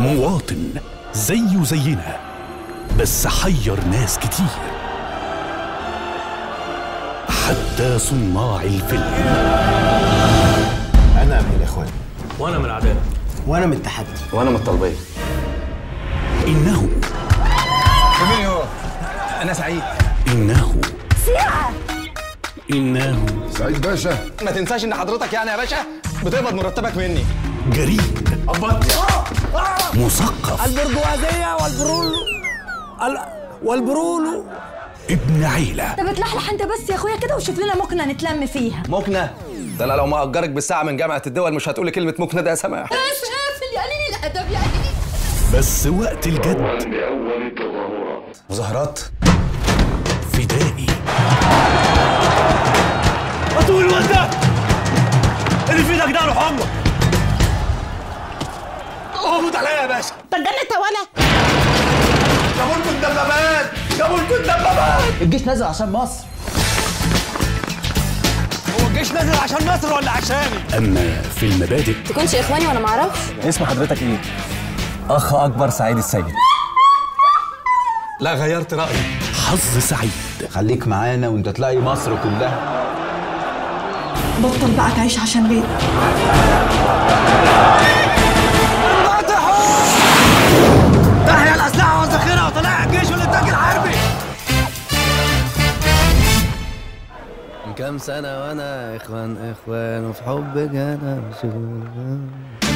مواطن زيه زينا بس حير ناس كتير حتى صناع الفيلم انا من الاخوان وانا من العداله وانا من التحدي وانا من الطلبيه إنه مين هو انا سعيد إنه إنه سعيد باشا ما تنساش ان حضرتك يعني يا باشا بتقبض مرتبك مني جريء مثقف البرجوازيه والبرولو ال... والبرولو ابن عيلة انت بتلحلح انت بس يا اخويا كده وشوف لنا مكنه نتلم فيها مكنه ده انا لو ما اجرك بالساعه من جامعه الدول مش هتقولي كلمه مكنه ده يا سماح قافل يا قليل الادب يا قليل بس وقت الجد مظاهرات فدائي طول الواد ده اللي في ايدك ده روح امك اقبض عليا يا باشا اتجننت ولا جابوا لكم الدبابات جابوا لكم الدبابات الجيش نازل عشان مصر هو الجيش نازل عشان مصر ولا عشاني أما في المبادئ تكونش اخواني وانا معرفش اسم حضرتك ايه اخ اكبر سعيد السيد لا غيرت رايي حظ سعيد خليك معانا وانت تلاقي مصر كلها بطل بقى تعيش عشان بيت تحيا الاسلحه والذخيره وطلع الجيش والانتاج الحربي من كام سنه وانا اخوان اخوان وفي حب جانا